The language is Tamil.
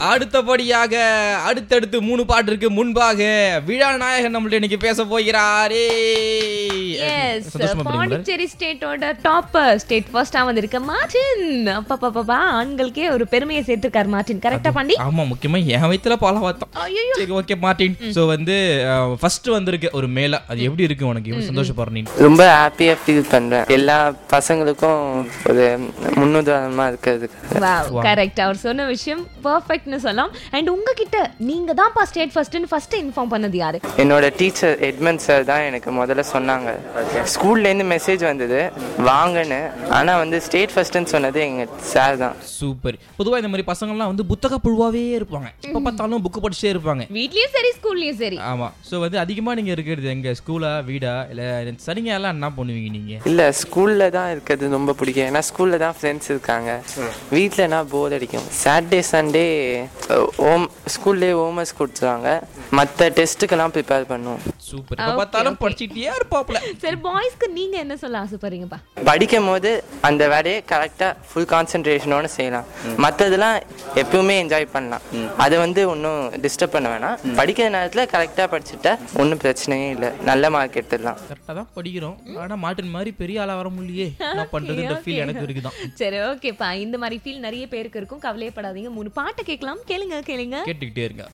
அடுத்தபடியாக அடுத்தடுத்து மூணு பாட்டு இருக்கு முன்பாக விழா நாயகன் நம்மள்ட்ட இன்னைக்கு பேச போகிறாரே எஸ் சந்தோஷமா படுறீங்களா? பாண்டிச்சேரி ஸ்டேட்டோட டாப்பர் ஸ்டேட் ஃபர்ஸ்டா வந்திருக்க மார்டின் அப்பா ஆண்களுக்கே ஒரு பெருமையை சேர்த்திருக்காரு மார்டின் கரெக்டா பாண்டி ஆமா முக்கியமா என் வயித்துல பால வாத்தம் ஐயோ சரி ஓகே மார்ட்டின் சோ வந்து ஃபர்ஸ்ட் வந்திருக்கு ஒரு மேல அது எப்படி இருக்கு உனக்கு எப்படி சந்தோஷப்படுற நீ ரொம்ப ஹாப்பியாக ஃபீல் பண்ணுறேன் எல்லா பசங்களுக்கும் ஒரு முன்னுதாரணமாக இருக்கிறதுக்கு வாவ் கரெக்ட் அவர் சொன்ன விஷயம் பெர்ஃபெக்ட்னு சொல்லலாம் அண்ட் உங்ககிட்ட நீங்க தான்ப்பா ஸ்டேட் ஃபர்ஸ்ட்னு ஃபர்ஸ்ட் இன்ஃபார்ம் பண்ணது யாரு என்னோட டீச்சர் எட்மன் சார் தான் எனக்கு முதல்ல சொன்னாங்க ஸ்கூல்லேருந்து மெசேஜ் வந்தது வாங்கன்னு ஆனால் வந்து ஸ்டேட் ஃபர்ஸ்ட்னு சொன்னது எங்கள் சார் தான் சூப்பர் பொதுவா இந்த மாதிரி பசங்கள்லாம் வந்து புத்தக புழுவாவே இருப்பாங்க எப்ப பார்த்தாலும் புக் படிச்சே இருப்பாங்க வீட்லயும் சரி ஸ்கூல்லயும் சரி ஆமா சோ வந்து அதிகமா நீங்க இருக்கிறது எங்க ஸ்கூலா வீடா இல்ல சரிங்க எல்லாம் என்ன பண்ணுவீங்க நீங்க இல்லை ஸ்கூலில் தான் இருக்கிறது ரொம்ப பிடிக்கும் ஏன்னா ஸ்கூலில் தான் ஃப்ரெண்ட்ஸ் இருக்காங்க வீட்டிலனா போர் அடிக்கும் சாட்டர்டே சண்டே ஹோம் ஸ்கூல்லேயே ஹோம்ஒர்க்ஸ் கொடுத்துருவாங்க மற்ற டெஸ்ட்டுக்கெல்லாம் ப்ரிப்பேர் பண்ணுவோம் சூப்பர் எப்ப பார்த்தாலும் படிச்சிட்டே இருப்பாப்ல சரி பாய்ஸ்க்கு நீங்க என்ன சொல்ல ஆசைப்படுறீங்கப்பா படிக்கும் போது அந்த வேலையை கரெக்டாக ஃபுல் கான்சென்ட்ரேஷனோட செய்யலாம் மற்றதெல்லாம் எப்பவுமே என்ஜாய் பண்ணலாம் அதை வந்து ஒன்றும் டிஸ்டர்ப் பண்ண வேணாம் படிக்கிற நேரத்தில் கரெக்டாக படிச்சுட்டா ஒன்றும் பிரச்சனையே இல்லை நல்ல மார்க் எடுத்துடலாம் கரெக்டா தான் படிக்கிறோம் ஆனா மாட்டின் மாதிரி பெரிய ஆளா வர முடியலையே என்ன பண்றதுன்ற ஃபீல் எனக்கு இருக்குதான் சரி ஓகேப்பா இந்த மாதிரி ஃபீல் நிறைய பேருக்கு இருக்கும் கவலையப்படாதீங்க மூணு பாட்டு கேட்கலாம் கேளுங்க கேளுங்க கேட்டுக்கிட்டே இருங்க